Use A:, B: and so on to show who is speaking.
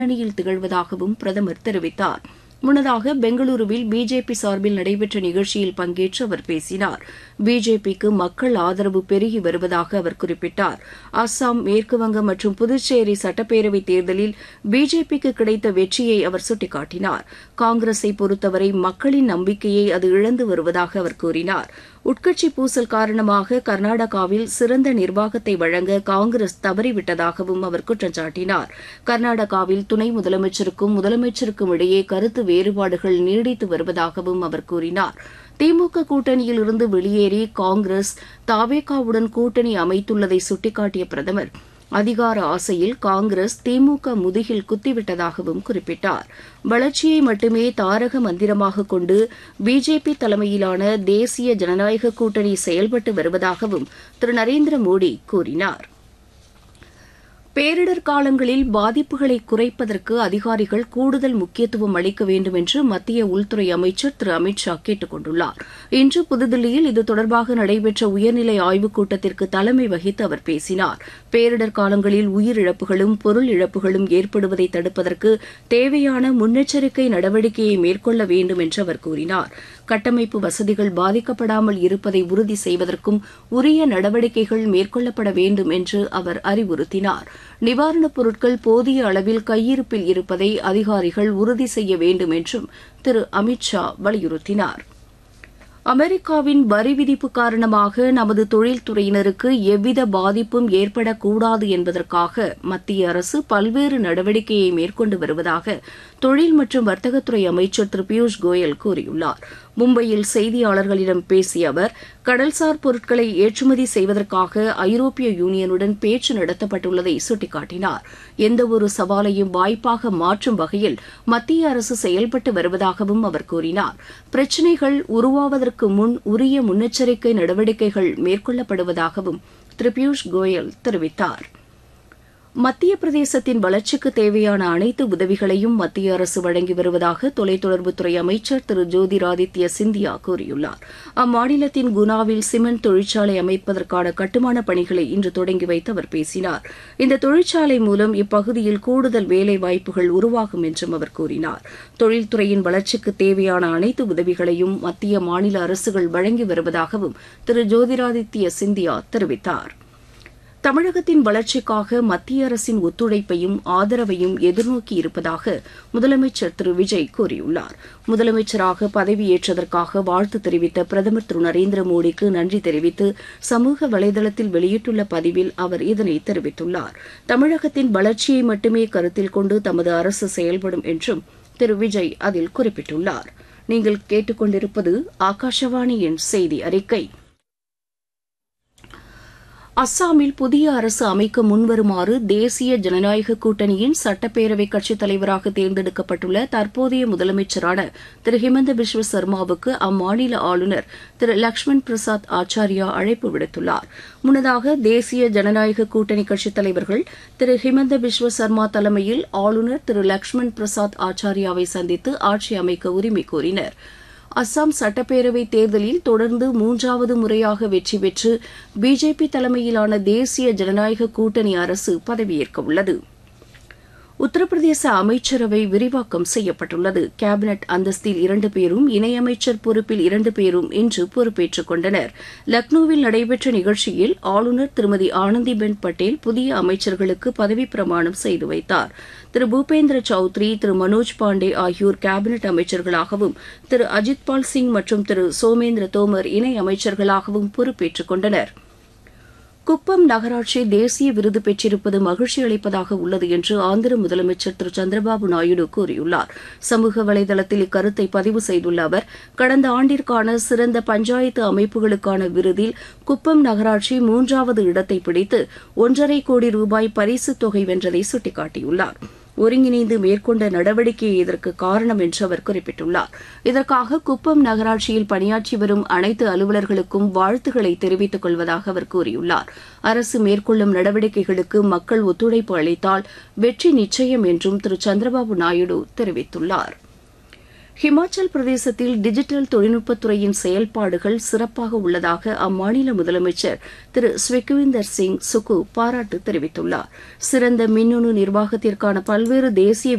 A: முன்னணியில் திகழ்வதாகவும் பிரதமர் தெரிவித்தார் முன்னதாக பெங்களூருவில் பிஜேபி சார்பில் நடைபெற்ற நிகழ்ச்சியில் பங்கேற்று அவர் பேசினார் பிஜேபிக்கு மக்கள் ஆதரவு பெருகி வருவதாக அவர் குறிப்பிட்டார் அஸ்ஸாம் மேற்குவங்கம் மற்றும் புதுச்சேரி சட்டப்பேரவைத் தேர்தலில் பிஜேபிக்கு கிடைத்த வெற்றியை அவர் சுட்டிக்காட்டினார் காங்கிரஸை பொறுத்தவரை மக்களின் நம்பிக்கையை அது இழந்து வருவதாக அவர் கூறினார் உட்கட்சி பூசல் காரணமாக கர்நாடகாவில் சிறந்த நிர்வாகத்தை வழங்க காங்கிரஸ் தவறிவிட்டதாகவும் அவர் குற்றம் சாட்டினார் கர்நாடகாவில் துணை முதலமைச்சருக்கும் முதலமைச்சருக்கும் இடையே கருத்து வேறுபாடுகள் நீடித்து வருவதாகவும் அவர் கூறினார் திமுக கூட்டணியில் இருந்து வெளியேறி காங்கிரஸ் தாவேகாவுடன் கூட்டணி அமைத்துள்ளதை சுட்டிக்காட்டிய பிரதமர் அதிகார ஆசையில் காங்கிரஸ் திமுக முதுகில் குத்திவிட்டதாகவும் குறிப்பிட்டார் வளர்ச்சியை மட்டுமே தாரக மந்திரமாக கொண்டு பிஜேபி தலைமையிலான தேசிய ஜனநாயக கூட்டணி செயல்பட்டு வருவதாகவும் திரு நரேந்திர மோடி கூறினார் பேரிடர் காலங்களில் பாதிப்புகளை குறைப்பதற்கு அதிகாரிகள் கூடுதல் முக்கியத்துவம் அளிக்க வேண்டும் என்று மத்திய உள்துறை அமைச்சர் திரு அமித் ஷா கேட்டுக் கொண்டுள்ளார் இன்று புதுதில்லியில் இது தொடர்பாக நடைபெற்ற உயர்நிலை ஆய்வுக் கூட்டத்திற்கு தலைமை வகித்து அவர் பேசினார் பேரிடர் காலங்களில் உயிரிழப்புகளும் பொருள் இழப்புகளும் ஏற்படுவதை தடுப்பதற்கு தேவையான முன்னெச்சரிக்கை நடவடிக்கையை மேற்கொள்ள வேண்டும் என்று அவர் கூறினார் கட்டமைப்பு வசதிகள் பாதிக்கப்படாமல் இருப்பதை உறுதி செய்வதற்கும் உரிய நடவடிக்கைகள் மேற்கொள்ளப்பட வேண்டும் என்று அவர் அறிவுறுத்தினார் நிவாரணப் பொருட்கள் போதிய அளவில் கையிருப்பில் இருப்பதை அதிகாரிகள் உறுதி செய்ய வேண்டும் என்றும் திரு அமித் ஷா வலியுறுத்தினார் அமெரிக்காவின் வரி விதிப்பு காரணமாக நமது தொழில்துறையினருக்கு எவ்வித பாதிப்பும் ஏற்படக்கூடாது என்பதற்காக மத்திய அரசு பல்வேறு நடவடிக்கையை மேற்கொண்டு வருவதாக தொழில் மற்றும் வர்த்தகத்துறை அமைச்சர் திரு பியூஷ் கோயல் கூறியுள்ளார் மும்பையில் செய்தியாளர்களிடம் பேசிய அவர் கடல்சார் பொருட்களை ஏற்றுமதி செய்வதற்காக ஐரோப்பிய யூனியனுடன் பேச்சு நடத்தப்பட்டுள்ளதை சுட்டிக்காட்டினார் எந்தவொரு சவாலையும் வாய்ப்பாக மாற்றும் வகையில் மத்திய அரசு செயல்பட்டு வருவதாகவும் அவர் கூறினார் பிரச்சினைகள் உருவாவதற்கு முன் உரிய முன்னெச்சரிக்கை நடவடிக்கைகள் மேற்கொள்ளப்படுவதாகவும் திரு பியூஷ் கோயல் தெரிவித்தார் மத்திய பிரதேசத்தின் வளர்ச்சிக்கு தேவையான அனைத்து உதவிகளையும் மத்திய அரசு வழங்கி வருவதாக தொலைத்தொடர்புத்துறை அமைச்சர் திரு ஜோதிராதித்ய சிந்தியா கூறியுள்ளார் அம்மாநிலத்தின் குனாவில் சிமெண்ட் தொழிற்சாலை அமைப்பதற்கான கட்டுமான பணிகளை இன்று தொடங்கி வைத்து அவர் பேசினார் இந்த தொழிற்சாலை மூலம் இப்பகுதியில் கூடுதல் வேலை வாய்ப்புகள் உருவாகும் என்றும் அவர் கூறினார் தொழில்துறையின் வளர்ச்சிக்கு தேவையான அனைத்து உதவிகளையும் மத்திய மாநில அரசுகள் வழங்கி வருவதாகவும் திரு ஜோதிராதித்ய சிந்தியா தெரிவித்தார் தமிழகத்தின் வளர்ச்சிக்காக மத்திய அரசின் ஒத்துழைப்பையும் ஆதரவையும் எதிர்நோக்கி இருப்பதாக முதலமைச்சர் திரு விஜய் கூறியுள்ளார் முதலமைச்சராக பதவியேற்றதற்காக வாழ்த்து தெரிவித்த பிரதமர் திரு நரேந்திர மோடிக்கு நன்றி தெரிவித்து சமூக வலைதளத்தில் வெளியிட்டுள்ள பதிவில் அவர் இதனை தெரிவித்துள்ளார் தமிழகத்தின் வளர்ச்சியை மட்டுமே கருத்தில் கொண்டு தமது அரசு செயல்படும் என்றும் திரு விஜய் அதில் குறிப்பிட்டுள்ளார் நீங்கள் கேட்டுக்கொண்டிருப்பது ஆகாஷவாணியின் செய்தி அறிக்கை அஸ்ஸாமில் புதிய அரசு அமைக்க முன்வருமாறு தேசிய ஜனநாயக கூட்டணியின் சட்டப்பேரவை கட்சித் தலைவராக தேர்ந்தெடுக்கப்பட்டுள்ள தற்போதைய முதலமைச்சரான திரு ஹிமந்த பிஸ்வ சர்மாவுக்கு அம்மாநில ஆளுநர் திரு லக்ஷ்மண் பிரசாத் ஆச்சாரியா அழைப்பு விடுத்துள்ளார் முன்னதாக தேசிய ஜனநாயக கூட்டணி கட்சித் தலைவர்கள் திரு ஹிமந்த பிஸ்வ சர்மா தலைமையில் ஆளுநர் திரு லக்ஷ்மண் பிரசாத் ஆச்சாரியாவை சந்தித்து ஆட்சி அமைக்க உரிமை கோரினர் அஸ்ஸாம் சட்டப்பேரவை தேர்தலில் தொடர்ந்து மூன்றாவது முறையாக வெற்றி பெற்று பிஜேபி தலைமையிலான தேசிய ஜனநாயக கூட்டணி அரசு பதவியேற்க உள்ளது உத்தரப்பிரதேச அமைச்சரவை விரிவாக்கம் செய்யப்பட்டுள்ளது கேபினெட் அந்தஸ்தில் இரண்டு பேரும் இணையமைச்சர் பொறுப்பில் இரண்டு பேரும் இன்று பொறுப்பேற்றுக் கொண்டனர் லக்னோவில் நடைபெற்ற நிகழ்ச்சியில் ஆளுநர் திருமதி ஆனந்திபென் பட்டேல் புதிய அமைச்சர்களுக்கு பதவிப் பிரமாணம் செய்து வைத்தார் திரு பூபேந்திர சௌத்ரி திரு மனோஜ் பாண்டே ஆகியோர் கேபினெட் அமைச்சர்களாகவும் திரு அஜித்பால் சிங் மற்றும் திரு சோமேந்திர தோமர் இணை அமைச்சர்களாகவும் பொறுப்பேற்றுக் கொண்டனர் குப்பம் நகராட்சி தேசிய விருது பெற்றிருப்பது மகிழ்ச்சி அளிப்பதாக உள்ளது என்று ஆந்திர முதலமைச்சர் திரு சந்திரபாபு நாயுடு கூறியுள்ளார் சமூக வலைதளத்தில் இக்கருத்தை பதிவு செய்துள்ள அவர் கடந்த ஆண்டிற்கான சிறந்த பஞ்சாயத்து அமைப்புகளுக்கான விருதில் குப்பம் நகராட்சி மூன்றாவது இடத்தை பிடித்து ஒன்றரை கோடி ரூபாய் பரிசுத் தொகை வென்றதை சுட்டிக்காட்டியுள்ளார் ஒருங்கிணைந்து மேற்கொண்ட நடவடிக்கையே இதற்கு காரணம் என்று அவர் குறிப்பிட்டுள்ளார் இதற்காக குப்பம் நகராட்சியில் பணியாற்றி வரும் அனைத்து அலுவலர்களுக்கும் வாழ்த்துக்களை தெரிவித்துக் கொள்வதாக அவர் கூறியுள்ளார் அரசு மேற்கொள்ளும் நடவடிக்கைகளுக்கு மக்கள் ஒத்துழைப்பு அளித்தால் வெற்றி நிச்சயம் என்றும் திரு சந்திரபாபு நாயுடு தெரிவித்துள்ளார் ஹிமாச்சல் பிரதேசத்தில் டிஜிட்டல் தொழில்நுட்பத்துறையின் செயல்பாடுகள் சிறப்பாக உள்ளதாக அம்மாநில முதலமைச்சர் திரு ஸ்விக்விந்தர் சிங் சுக்கு பாராட்டு தெரிவித்துள்ளார் சிறந்த மின்னணு நிர்வாகத்திற்கான பல்வேறு தேசிய